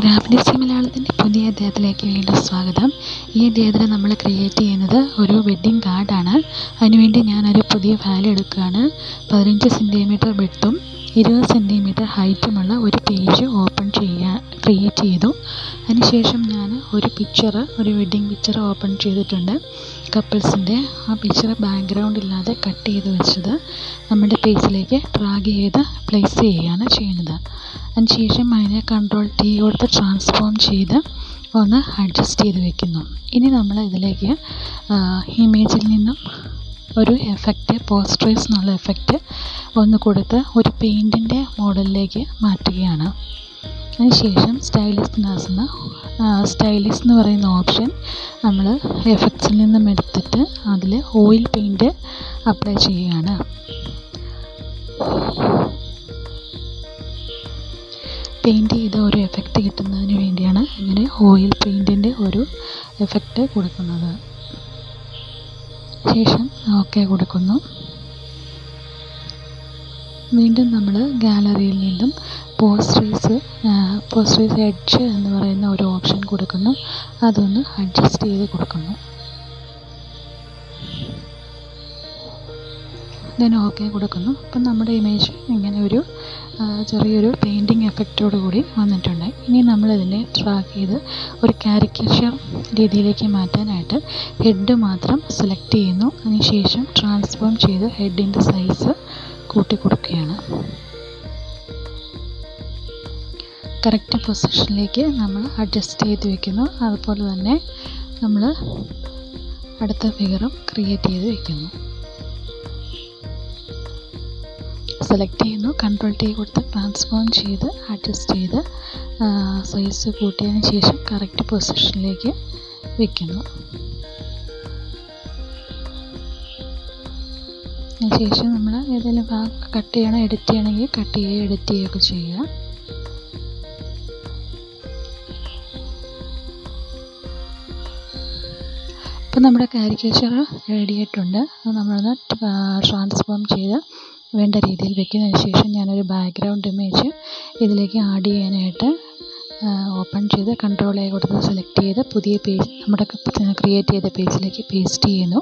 graphics മലയാളത്തിൻ്റെ പുതിയ അധ്യായത്തിലേക്ക് വീണ്ടും സ്വാഗതം ഈ അധ്യായത്തിൽ നമ്മൾ ക്രിയേറ്റ് ചെയ്യുന്നത് ഒരു വെഡ്ഡിംഗ് കാർഡാണ് അതിനുവേണ്ടി ഞാനൊരു പുതിയ ഫയൽ എടുക്കുകയാണ് പതിനഞ്ച് സെൻറ്റിമീറ്റർ വിഡ്ത്തും ഇരുപത് സെൻറ്റിമീറ്റർ ഹൈറ്റുമുള്ള ഒരു പേജ് ഓപ്പൺ ചെയ്യാൻ ക്രിയേറ്റ് ചെയ്തു അതിനുശേഷം ഞാൻ ഒരു പിക്ചർ ഒരു വെഡ്ഡിംഗ് പിക്ചർ ഓപ്പൺ ചെയ്തിട്ടുണ്ട് കപ്പിൾസിൻ്റെ ആ പിക്ചർ ബാക്ക്ഗ്രൗണ്ട് ഇല്ലാതെ കട്ട് ചെയ്ത് വെച്ചത് നമ്മുടെ പേജിലേക്ക് ഡ്രാഗ് ചെയ്ത് പ്ലേസ് ചെയ്യുകയാണ് ചെയ്യുന്നത് അതിനുശേഷം അതിനെ കൺട്രോൾ ടി കൊടുത്ത് ട്രാൻസ്ഫോം ചെയ്ത് ഒന്ന് അഡ്ജസ്റ്റ് ചെയ്ത് വെക്കുന്നു ഇനി നമ്മൾ ഇതിലേക്ക് ഇമേജിൽ നിന്നും ഒരു എഫക്റ്റ് പോസ്റ്ററൈസ് എന്നുള്ള എഫക്റ്റ് ഒന്ന് കൊടുത്ത് ഒരു പെയിൻറ്റിൻ്റെ മോഡലിലേക്ക് മാറ്റുകയാണ് അതിനുശേഷം സ്റ്റൈലിസ്റ്റിനകത്ത് നിന്ന് സ്റ്റൈലിസ്റ്റ് എന്ന് പറയുന്ന ഓപ്ഷൻ നമ്മൾ എഫക്ട്സിൽ നിന്നും എടുത്തിട്ട് അതിൽ ഓയിൽ പെയിൻറ്റ് അപ്ലൈ ചെയ്യുകയാണ് പെയിൻറ്റ് ചെയ്ത ഒരു എഫക്റ്റ് കിട്ടുന്നതിന് വേണ്ടിയാണ് ഇങ്ങനെ ഓയിൽ പെയിൻറ്റിൻ്റെ ഒരു എഫക്റ്റ് കൊടുക്കുന്നത് ശേഷം ഓക്കെ കൊടുക്കുന്നു വീണ്ടും നമ്മൾ ഗാലറിയിൽ നിന്നും പോസ്റ്ററൈസ് പോസ്റ്ററൈസ് എഡ്ജ് എന്ന് പറയുന്ന ഒരു ഓപ്ഷൻ കൊടുക്കുന്നു അതൊന്ന് അഡ്ജസ്റ്റ് ചെയ്ത് കൊടുക്കുന്നു ദെൻ ഓക്കെ കൊടുക്കുന്നു അപ്പം നമ്മുടെ ഇമേജ് ഇങ്ങനെ ഒരു ചെറിയൊരു പെയിൻറ്റിങ് എഫക്റ്റോട് കൂടി വന്നിട്ടുണ്ട് ഇനി നമ്മളിതിനെ ട്രാക്ക് ചെയ്ത് ഒരു കാരിക്കേച്ചർ രീതിയിലേക്ക് മാറ്റാനായിട്ട് ഹെഡ് മാത്രം സെലക്ട് ചെയ്യുന്നു അതിനുശേഷം ട്രാൻസ്ഫോം ചെയ്ത് ഹെഡിൻ്റെ സൈസ് കൂട്ടി കൊടുക്കുകയാണ് കറക്റ്റ് പൊസിഷനിലേക്ക് നമ്മൾ അഡ്ജസ്റ്റ് ചെയ്ത് വെക്കുന്നു അതുപോലെ തന്നെ നമ്മൾ അടുത്ത ഫിഗറും ക്രിയേറ്റ് ചെയ്ത് വെക്കുന്നു സെലക്ട് ചെയ്യുന്നു കൺട്രോൾ ടി കൊടുത്ത് ട്രാൻസ്ഫോം ചെയ്ത് അഡ്ജസ്റ്റ് ചെയ്ത് സൈസ് കൂട്ടിയതിന് ശേഷം കറക്റ്റ് പൊസിഷനിലേക്ക് വെക്കുന്നു അതിനുശേഷം നമ്മൾ ഏതെങ്കിലും ഭാഗം കട്ട് ചെയ്യണം എഡിറ്റ് ചെയ്യണമെങ്കിൽ കട്ട് ചെയ്യുക എഡിറ്റ് ചെയ്യുകയൊക്കെ ചെയ്യുക ഇപ്പം നമ്മുടെ കാരിക്കേച്ചർ റെഡി ആയിട്ടുണ്ട് അത് നമ്മളൊന്ന് ട്രാൻസ്ഫോം ചെയ്ത് വേണ്ട രീതിയിൽ വെക്കുന്നതിന് ശേഷം ഞാനൊരു ബാക്ക്ഗ്രൗണ്ട് ഇമേജ് ഇതിലേക്ക് ആഡ് ചെയ്യാനായിട്ട് ഓപ്പൺ ചെയ്ത് കൺട്രോൾ എ കൊടുത്ത് സെലക്ട് ചെയ്ത് പുതിയ പേജ് നമ്മുടെ ക്രിയേറ്റ് ചെയ്ത പേജിലേക്ക് പേസ്റ്റ് ചെയ്യുന്നു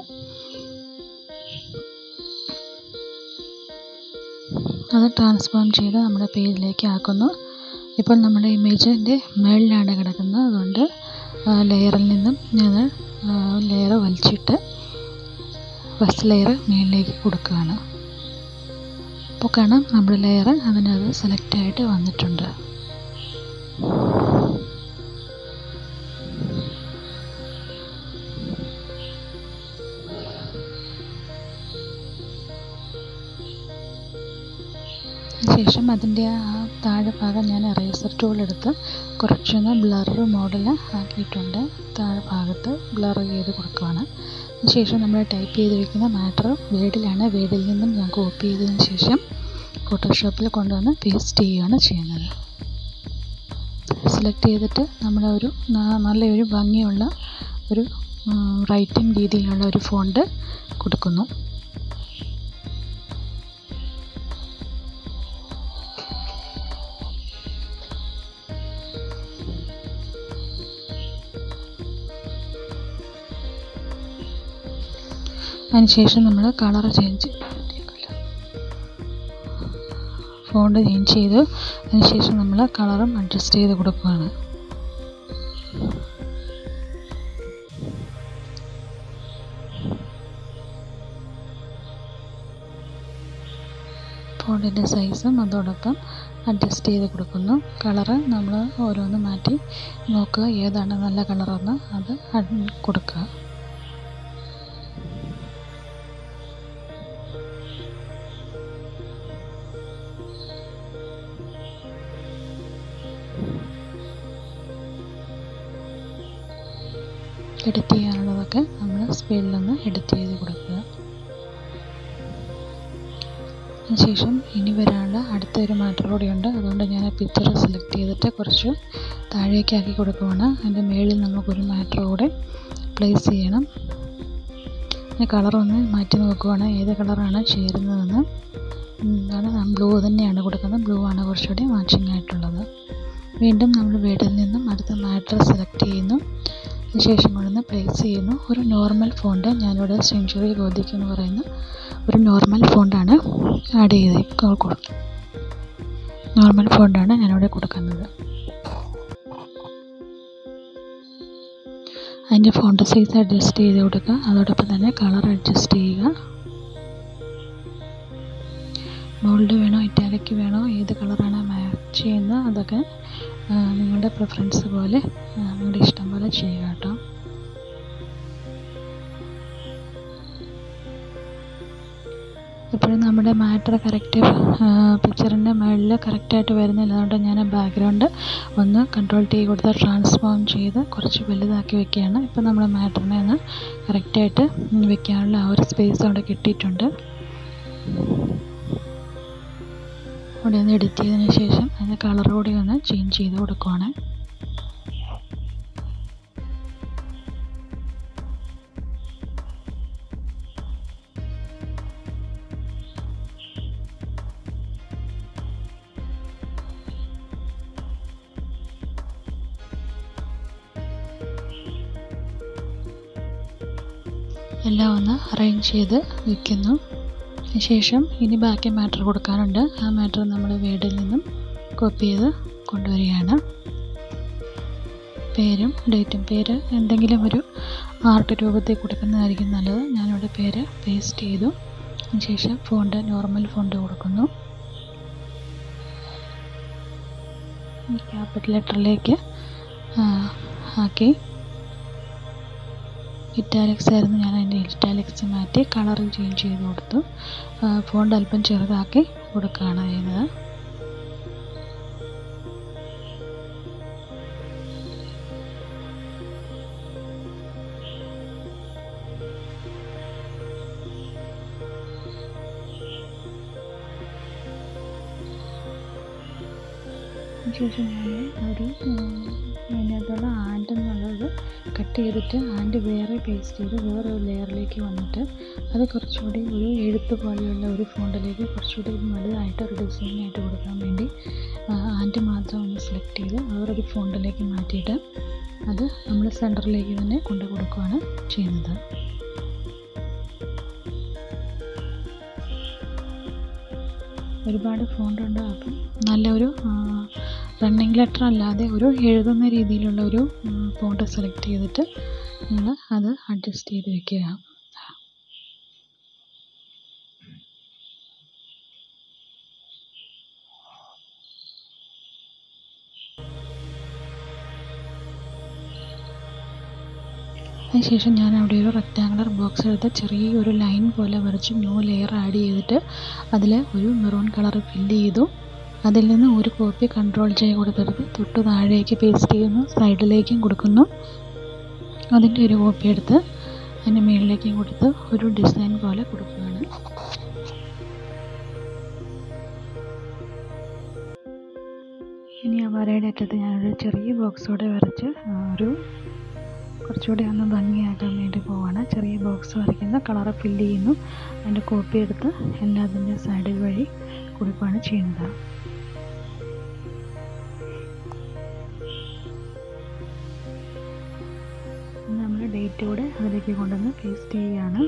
അത് ട്രാൻസ്ഫോം ചെയ്ത് നമ്മുടെ പേജിലേക്ക് ആക്കുന്നു ഇപ്പോൾ നമ്മുടെ ഇമേജിൻ്റെ മുകളിലാണ് കിടക്കുന്നത് അതുകൊണ്ട് ലെയറിൽ നിന്നും ഞാൻ ലെയർ വലിച്ചിട്ട് ഫസ്റ്റ് ലെയർ മുകളിലേക്ക് കൊടുക്കുകയാണ് അപ്പോൾ കാണാം നമ്മുടെ ലെയർ അതിനത് സെലക്ട് ആയിട്ട് വന്നിട്ടുണ്ട് ശേഷം അതിൻ്റെ ആ താഴെ ഭാഗം ഞാൻ എറേസർ ടൂൾ എടുത്ത് കുറച്ചൊന്ന് ബ്ലർ മോഡൽ ആക്കിയിട്ടുണ്ട് താഴെ ഭാഗത്ത് ബ്ലർ ചെയ്ത് കൊടുക്കുകയാണ് ശേഷം നമ്മൾ ടൈപ്പ് ചെയ്ത് വയ്ക്കുന്ന മാറ്റർ വേഡിലാണ് വേഡിൽ നിന്നും ഞാൻ കോപ്പി ചെയ്തതിന് ശേഷം ഫോട്ടോഷോപ്പിൽ കൊണ്ടുവന്ന് പേസ്റ്റ് ചെയ്യുകയാണ് ചെയ്യുന്നത് സെലക്ട് ചെയ്തിട്ട് നമ്മളൊരു നല്ലൊരു ഭംഗിയുള്ള ഒരു റൈറ്റിംഗ് രീതിയിലുള്ള ഒരു ഫോണ്ട് കൊടുക്കുന്നു അതിനുശേഷം നമ്മൾ കളർ ചേഞ്ച് ഫോണ്ട് ചേഞ്ച് ചെയ്ത് അതിനുശേഷം നമ്മൾ കളറും അഡ്ജസ്റ്റ് ചെയ്ത് കൊടുക്കുകയാണ് ഫോണ്ടിൻ്റെ സൈസും അതോടൊപ്പം അഡ്ജസ്റ്റ് ചെയ്ത് കൊടുക്കുന്നു കളറ് നമ്മൾ ഓരോന്ന് മാറ്റി നോക്കുക ഏതാണ് നല്ല കളറെന്ന് അത് കൊടുക്കുക എഡിറ്റ് ചെയ്യാനുള്ളതൊക്കെ നമ്മൾ സ്പീഡിലൊന്ന് എഡിറ്റ് ചെയ്ത് കൊടുക്കുക അതിനുശേഷം ഇനി വരാനുള്ള അടുത്തൊരു മാറ്റർ കൂടിയുണ്ട് അതുകൊണ്ട് ഞാൻ ആ പിക്ചർ സെലക്ട് ചെയ്തിട്ട് കുറച്ച് താഴേക്കാക്കി കൊടുക്കുവാണ് അതിൻ്റെ മുകളിൽ നമുക്കൊരു മാറ്റർ കൂടെ പ്ലേസ് ചെയ്യണം കളറൊന്ന് മാറ്റി നോക്കുവാണ് ഏത് കളറാണ് ചേരുന്നതെന്ന് അതാണ് ബ്ലൂ തന്നെയാണ് കൊടുക്കുന്നത് ബ്ലൂ ആണ് കുറച്ചുകൂടി മാച്ചിങ് ആയിട്ടുള്ളത് വീണ്ടും നമ്മൾ ബെഡിൽ നിന്നും അടുത്ത മാറ്റർ സെലക്ട് ചെയ്യുന്നു ശേഷം കൊണ്ടുവന്ന് പ്ലേസ് ചെയ്യുന്നു ഒരു നോർമൽ ഫോണ്ട് ഞാനിവിടെ സെഞ്ചുറി ഗോതിക്ക് എന്ന് പറയുന്ന ഒരു നോർമൽ ഫോണ്ടാണ് ആഡ് ചെയ്ത് നോർമൽ ഫോണ്ടാണ് ഞാനിവിടെ കൊടുക്കുന്നത് അതിൻ്റെ ഫോണ്ട് സൈസ് അഡ്ജസ്റ്റ് ചെയ്ത് കൊടുക്കുക അതോടൊപ്പം തന്നെ കളർ അഡ്ജസ്റ്റ് ചെയ്യുക ബോൾഡ് വേണോ ഇറ്റാലിക് വേണോ ഏത് കളറാണ് മാച്ച് ചെയ്യുന്നത് അതൊക്കെ നിങ്ങളുടെ പ്രിഫറൻസ് പോലെ നിങ്ങളുടെ ഇഷ്ടം പോലെ ചെയ്യുക കേട്ടോ ഇപ്പോഴും നമ്മുടെ മാറ്റർ കറക്റ്റ് പിക്ചറിൻ്റെ മുകളിൽ കറക്റ്റായിട്ട് വരുന്നില്ല അതുകൊണ്ട് ഞാൻ ബാക്ക്ഗ്രൗണ്ട് ഒന്ന് കൺട്രോൾ ടി കൊടുത്ത് ട്രാൻസ്ഫോം ചെയ്ത് കുറച്ച് വലുതാക്കി വെക്കുകയാണ് ഇപ്പോൾ നമ്മുടെ മാറ്ററിനെ ഒന്ന് കറക്റ്റായിട്ട് വെക്കാനുള്ള ആ ഒരു സ്പേസ് അവിടെ കിട്ടിയിട്ടുണ്ട് അവിടെ ഒന്ന് എഡിറ്റ് ചെയ്തതിന് ശേഷം അതിൻ്റെ കളർ കൂടി ഒന്ന് ചേഞ്ച് ചെയ്ത് കൊടുക്കുവാണ് എല്ലാം ഒന്ന് അറേഞ്ച് ചെയ്ത് വെക്കുന്നു ശേഷം ഇനി ബാക്കി മാറ്റർ കൊടുക്കാനുണ്ട് ആ മാറ്റർ നമ്മൾ വേഡിൽ നിന്നും കോപ്പി ചെയ്ത് കൊണ്ടുവരികയാണ് പേരും ഡേറ്റും പേര് എന്തെങ്കിലും ഒരു ആർട്ട് രൂപത്തിൽ കൊടുക്കുന്നതായിരിക്കും നല്ലത് ഞാനിവിടെ പേര് പേസ്റ്റ് ചെയ്തു ശേഷം ഫോണ്ട് നോർമൽ ഫോണ്ട് കൊടുക്കുന്നു ക്യാപിറ്റൽ ലെറ്ററിലേക്ക് ആക്കി ഇറ്റാലിക്സ് ആയിരുന്നു ഞാൻ അതിൻ്റെ ഇറ്റാലിക്സ് മാറ്റി കളർ ചേഞ്ച് ചെയ്ത് കൊടുത്തു ഫോണ്ട് അല്പം ചെറുതാക്കി കൊടുക്കുകയാണ് ചെയ്യുന്നത് ശേഷം ഞാൻ ഒരു അതിനകത്തുള്ള ആൻഡ് എന്നുള്ളത് കട്ട് ചെയ്തിട്ട് ആൻഡ് വേറെ പേസ്റ്റ് ചെയ്ത് വേറെ ഒരു ലെയറിലേക്ക് വന്നിട്ട് അത് കുറച്ചുകൂടി ഒരു എഴുത്ത് പോലെയുള്ള ഒരു ഫോണ്ടിലേക്ക് കുറച്ചുകൂടി വലുതായിട്ട് ഒരു ഡിസൈനായിട്ട് കൊടുക്കാൻ വേണ്ടി ആൻഡ് മാത്രം ഒന്ന് സെലക്ട് ചെയ്ത് വേറൊരു ഫോണ്ടിലേക്ക് മാറ്റിയിട്ട് അത് നമ്മൾ സെൻറ്ററിലേക്ക് തന്നെ കൊണ്ടു കൊടുക്കുകയാണ് ചെയ്യുന്നത് ഒരുപാട് ഫോണ്ടുണ്ട് അപ്പം നല്ലൊരു റണ്ണിങ് ലെറ്റർ അല്ലാതെ ഒരു എഴുതുന്ന രീതിയിലുള്ള ഒരു ഫോണ്ട് സെലക്ട് ചെയ്തിട്ട് നിങ്ങൾ അത് അഡ്ജസ്റ്റ് ചെയ്ത് വെക്കുക അതിനുശേഷം ഞാൻ അവിടെ ഒരു റെക്റ്റാങ്കുലർ ബോക്സ് എടുത്ത് ചെറിയൊരു ലൈൻ പോലെ വരച്ച് ന്യൂ ലെയർ ആഡ് ചെയ്തിട്ട് അതിൽ ഒരു മെറൂൺ കളർ ഫില്ല് ചെയ്തു അതിൽ നിന്ന് ഒരു കോപ്പി കൺട്രോൾ ചെയ്ത് കൊടുത്തെടുത്ത് തൊട്ട് താഴേക്ക് പേസ്റ്റ് ചെയ്യുന്നു സൈഡിലേക്കും കൊടുക്കുന്നു അതിൻ്റെ ഒരു കോപ്പി എടുത്ത് അതിൻ്റെ മുകളിലേക്കും കൊടുത്ത് ഒരു ഡിസൈൻ പോലെ കൊടുക്കുകയാണ് ഇനി ആ വരയുടെ അറ്റത്ത് ഞാനൊരു ചെറിയ ബോക്സോടെ വരച്ച് ഒരു കുറച്ചുകൂടി ഒന്ന് ഭംഗിയാക്കാൻ വേണ്ടി പോവാണ് ചെറിയ ബോക്സ് വരയ്ക്കുന്ന കളർ ഫില്ല് ചെയ്യുന്നു അതിൻ്റെ കോപ്പി എടുത്ത് എല്ലാത്തിൻ്റെ സൈഡിൽ വഴി കൊടുക്കുകയാണ് ചെയ്യുന്നത് നമ്മൾ ഡേറ്റ് കൂടെ അതിലേക്ക് കൊണ്ടുവന്ന് പേസ്റ്റ് ചെയ്യുകയാണ്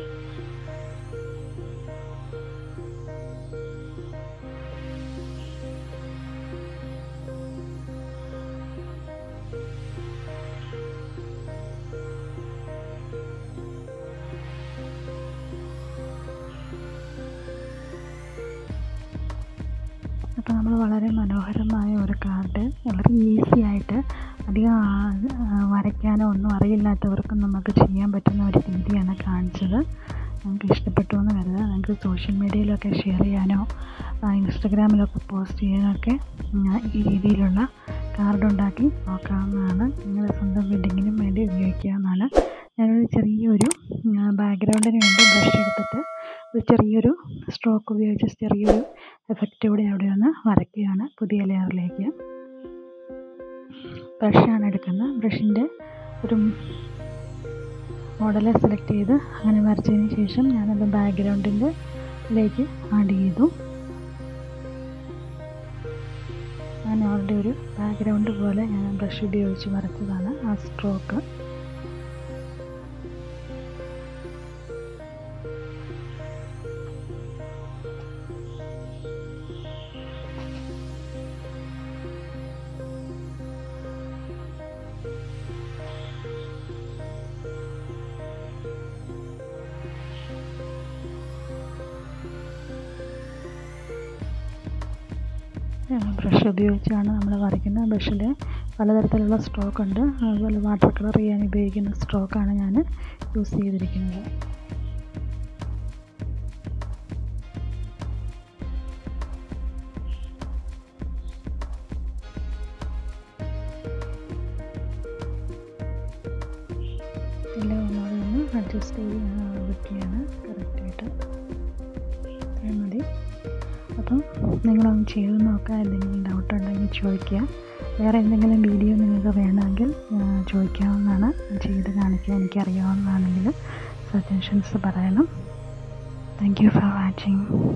അപ്പോൾ നമ്മൾ വളരെ മനോഹരമായ ഒരു കാർഡ് വളരെ ഈസി ആയിട്ട് അധികം വരയ്ക്കാനോ ഒന്നും അറിയില്ലാത്തവർക്കും നമുക്ക് ചെയ്യാൻ പറ്റുന്ന ഒരു രീതിയാണ് കാണിച്ചത് നിങ്ങൾക്ക് ഇഷ്ടപ്പെട്ടു എന്ന് കരുതുക നിങ്ങൾക്ക് സോഷ്യൽ മീഡിയയിലൊക്കെ ഷെയർ ചെയ്യാനോ ഇൻസ്റ്റഗ്രാമിലൊക്കെ പോസ്റ്റ് ചെയ്യാനൊക്കെ ഈ രീതിയിലുള്ള കാർഡ് ഉണ്ടാക്കി നോക്കാവുന്നതാണ് നിങ്ങളുടെ സ്വന്തം വെഡിങ്ങിനും വേണ്ടി ഉപയോഗിക്കാവുന്നതാണ് ഞാനൊരു ചെറിയൊരു ബാക്ക്ഗ്രൗണ്ടിന് വേണ്ടി ബ്രഷ് എടുത്തിട്ട് ഒരു ചെറിയൊരു സ്ട്രോക്ക് ഉപയോഗിച്ച് ചെറിയൊരു എഫക്റ്റ് കൂടി അവിടെ ഒന്ന് വരയ്ക്കുകയാണ് പുതിയ ലെയറിലേക്ക് ബ്രഷാണ് എടുക്കുന്നത് ബ്രഷിൻ്റെ ഒരു മോഡൽ സെലക്ട് ചെയ്ത് അങ്ങനെ വരച്ചതിന് ശേഷം ഞാനത് ബാക്ക്ഗ്രൗണ്ടിൻ്റെ ലേക്ക് ആഡ് ചെയ്തു ഞാൻ അവരുടെ ഒരു ബാക്ക്ഗ്രൗണ്ട് പോലെ ഞാൻ ബ്രഷ് ഉപയോഗിച്ച് വരച്ചതാണ് ആ സ്ട്രോക്ക് ബ്രഷ് ഉപയോഗിച്ചാണ് നമ്മൾ വരയ്ക്കുന്നത് ബ്രഷിൽ പലതരത്തിലുള്ള സ്ട്രോക്ക് ഉണ്ട് അതുപോലെ വാട്ടർ കളർ ചെയ്യാൻ ഉപയോഗിക്കുന്ന സ്ട്രോക്കാണ് ഞാൻ യൂസ് ചെയ്തിരിക്കുന്നത് എല്ലാം ഒന്നുകൂടെ ഒന്ന് അഡ്ജസ്റ്റ് ചെയ്ത് വെക്കുകയാണ് കറക്റ്റായിട്ട് ഇത്രയും മതി അപ്പം നിങ്ങളൊന്ന് ചെയ്ത് നോക്കുക എന്തെങ്കിലും ഡൗട്ട് ഉണ്ടെങ്കിൽ ചോദിക്കുക വേറെ എന്തെങ്കിലും വീഡിയോ നിങ്ങൾക്ക് വേണമെങ്കിൽ ചോദിക്കാവുന്നതാണ് ചെയ്ത് കാണിക്കാൻ എനിക്കറിയാവുന്നതാണെങ്കിൽ സജഷൻസ് പറയണം താങ്ക് യു ഫോർ വാച്ചിങ്